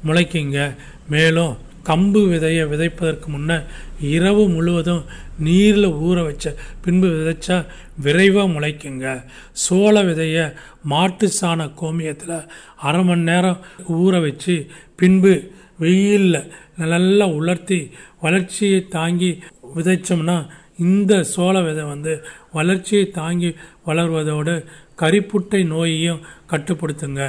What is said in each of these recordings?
முளைக்குங்க மேலும் கம்பு விதையை விதைப்பதற்கு முன்ன இரவு முழுவதும் நீரில் ஊற வச்ச பின்பு விதைச்சா விரைவாக முளைக்குங்க சோள விதையை மாட்டு சாண கோமியத்தில் அரை மணி நேரம் ஊற வச்சு பின்பு வெயிலில் நல்லா உலர்த்தி வளர்ச்சியை தாங்கி விதைச்சோம்னா இந்த சோள விதை வந்து வளர்ச்சியை தாங்கி வளர்வதோடு கரிப்புட்டை நோயையும் கட்டுப்படுத்துங்க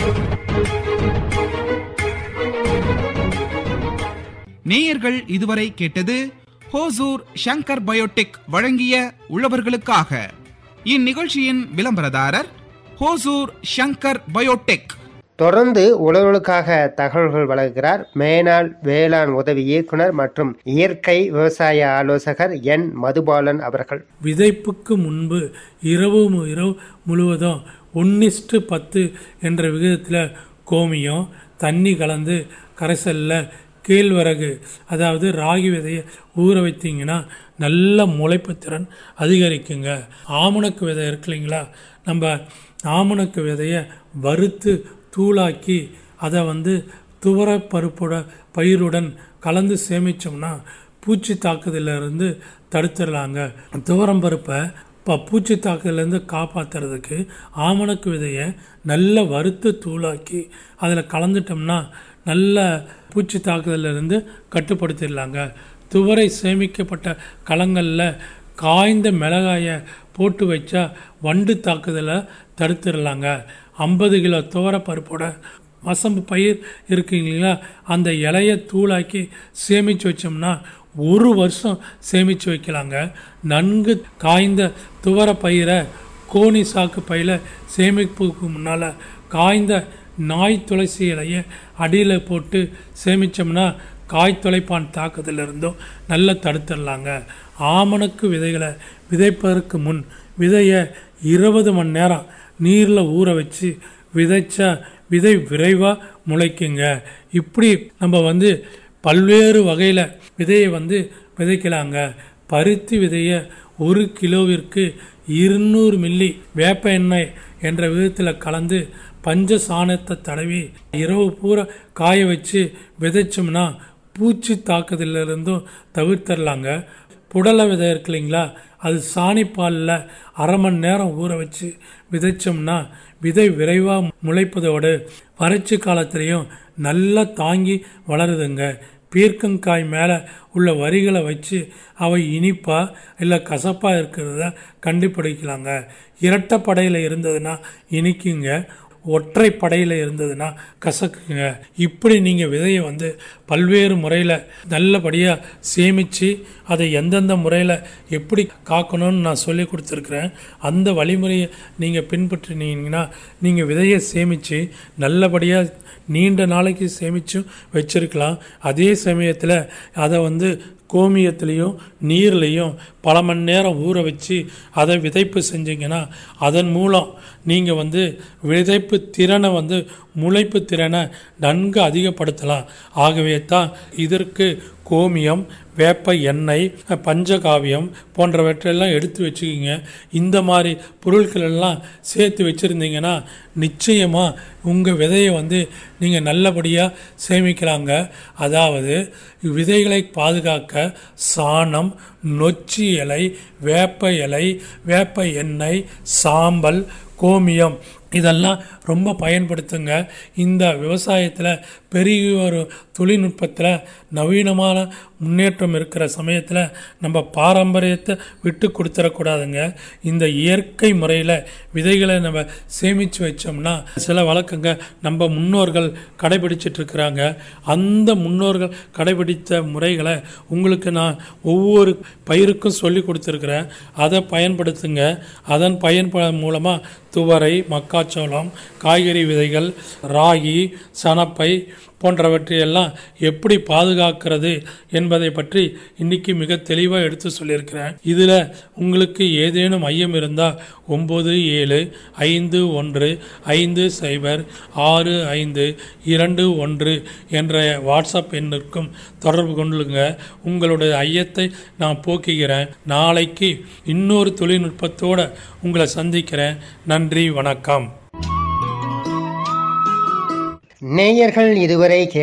நேயர்கள் இதுவரை கேட்டது ஹோசூர் ஷங்கர் பயோடெக் வழங்கிய உழவர்களுக்காக இந்நிகழ்ச்சியின் விளம்பரதாரர் ஹோசூர் ஷங்கர் பயோடெக் தொடர்ந்து உழவர்களுக்காக தகவல்கள் வழங்குகிறார் மேனாள் வேளாண் உதவி இயக்குனர் மற்றும் இயற்கை விவசாய ஆலோசகர் என் மதுபாலன் அவர்கள் விதைப்புக்கு முன்பு இரவு மு- இரவு முழுவதும் ஒன்னிஸ்டு பத்து என்ற விகிதத்தில் கோமியம் தண்ணி கலந்து கரைசலில் கேழ்வரகு அதாவது ராகி விதையை ஊற வைத்தீங்கன்னா நல்ல முளைப்பு திறன் அதிகரிக்குங்க ஆமணக்கு விதை இருக்கு இல்லைங்களா நம்ம ஆமணக்கு விதையை வறுத்து தூளாக்கி அதை வந்து துவரப் பருப்போட பயிருடன் கலந்து சேமிச்சோம்னா பூச்சி தாக்குதலிருந்து தடுத்துடலாங்க துவரம் பருப்பை இப்போ பூச்சி தாக்குதலேருந்து காப்பாற்றுறதுக்கு ஆமணக்கு விதையை நல்லா வறுத்து தூளாக்கி அதில் கலந்துட்டோம்னா நல்ல பூச்சி தாக்குதலிருந்து கட்டுப்படுத்திடலாங்க துவரை சேமிக்கப்பட்ட களங்களில் காய்ந்த மிளகாயை போட்டு வச்சா வண்டு தாக்குதலை தடுத்துடலாங்க ஐம்பது கிலோ துவர பருப்போட வசம்பு பயிர் இருக்கு இல்லைங்களா அந்த இலையை தூளாக்கி சேமித்து வச்சோம்னா ஒரு வருஷம் சேமித்து வைக்கலாங்க நன்கு காய்ந்த துவர பயிரை கோணி சாக்கு பையில் சேமிப்புக்கு முன்னால் காய்ந்த நாய் துளசி இலையை அடியில் போட்டு சேமித்தோம்னா காய் துளைப்பான் தாக்குதலிருந்தும் நல்லா தடுத்துடலாங்க ஆமணக்கு விதைகளை விதைப்பதற்கு முன் விதையை இருபது மணி நேரம் நீரில் ஊற வச்சு விதைச்சா விதை விரைவாக முளைக்குங்க இப்படி நம்ம வந்து பல்வேறு வகையில் விதையை வந்து விதைக்கலாங்க பருத்தி விதையை ஒரு கிலோவிற்கு இருநூறு மில்லி வேப்ப எண்ணெய் என்ற விதத்தில் கலந்து பஞ்ச சாணத்தை தடவி இரவு பூரா காய வச்சு விதைச்சோம்னா பூச்சி தாக்குதலிருந்தும் தவிர்த்தரலாங்க புடலை விதை இருக்கு இல்லைங்களா அது சாணிப்பாலில் அரை மணி நேரம் ஊற வச்சு விதைச்சோம்னா விதை விரைவாக முளைப்பதோடு வறட்சி காலத்திலையும் நல்லா தாங்கி வளருதுங்க பீர்க்கங்காய் மேலே உள்ள வரிகளை வச்சு அவை இனிப்பா இல்லை கசப்பாக இருக்கிறத கண்டுபிடிக்கலாங்க இரட்டைப்படையில் இருந்ததுன்னா இனிக்குங்க ஒற்றை படையில் இருந்ததுன்னா கசக்குங்க இப்படி நீங்கள் விதையை வந்து பல்வேறு முறையில் நல்லபடியாக சேமித்து அதை எந்தெந்த முறையில் எப்படி காக்கணும்னு நான் சொல்லி கொடுத்துருக்குறேன் அந்த வழிமுறையை நீங்கள் பின்பற்றினீங்கன்னா நீங்கள் விதையை சேமித்து நல்லபடியாக நீண்ட நாளைக்கு சேமிச்சும் வச்சிருக்கலாம் அதே சமயத்தில் அதை வந்து கோமியத்துலேயும் நீர்லேயும் பல மணி நேரம் ஊற வச்சு அதை விதைப்பு செஞ்சீங்கன்னா அதன் மூலம் நீங்கள் வந்து விதைப்பு திறனை வந்து முளைப்பு திறனை நன்கு அதிகப்படுத்தலாம் ஆகவே தான் இதற்கு கோமியம் வேப்ப எண்ணெய் பஞ்சகாவியம் போன்றவற்றையெல்லாம் எடுத்து வச்சுக்கிங்க இந்த மாதிரி பொருட்கள் எல்லாம் சேர்த்து வச்சுருந்தீங்கன்னா நிச்சயமாக உங்கள் விதையை வந்து நீங்கள் நல்லபடியாக சேமிக்கலாங்க அதாவது விதைகளை பாதுகாக்க சாணம் நொச்சி இலை வேப்ப இலை வேப்ப எண்ணெய் சாம்பல் கோமியம் இதெல்லாம் ரொம்ப பயன்படுத்துங்க இந்த விவசாயத்தில் பெரிய ஒரு தொழில்நுட்பத்தில் நவீனமான முன்னேற்றம் இருக்கிற சமயத்தில் நம்ம பாரம்பரியத்தை விட்டு கொடுத்துடக்கூடாதுங்க இந்த இயற்கை முறையில் விதைகளை நம்ம சேமித்து வச்சோம்னா சில வழக்கங்க நம்ம முன்னோர்கள் கடைபிடிச்சிட்டு இருக்கிறாங்க அந்த முன்னோர்கள் கடைபிடித்த முறைகளை உங்களுக்கு நான் ஒவ்வொரு பயிருக்கும் சொல்லி கொடுத்துருக்குறேன் அதை பயன்படுத்துங்க அதன் பயன்ப மூலமாக துவரை மக்காச்சோளம் காய்கறி விதைகள் ராகி சணப்பை போன்றவற்றையெல்லாம் எப்படி பாதுகாக்கிறது என்பதை பற்றி இன்னைக்கு மிக தெளிவாக எடுத்து சொல்லியிருக்கிறேன் இதில் உங்களுக்கு ஏதேனும் ஐயம் இருந்தால் ஒம்பது ஏழு ஐந்து ஒன்று ஐந்து சைபர் ஆறு ஐந்து இரண்டு ஒன்று என்ற வாட்ஸ்அப் எண்ணிற்கும் தொடர்பு கொண்டுங்க உங்களுடைய ஐயத்தை நான் போக்குகிறேன் நாளைக்கு இன்னொரு தொழில்நுட்பத்தோடு உங்களை சந்திக்கிறேன் நன்றி வணக்கம் நேயர்கள் இதுவரை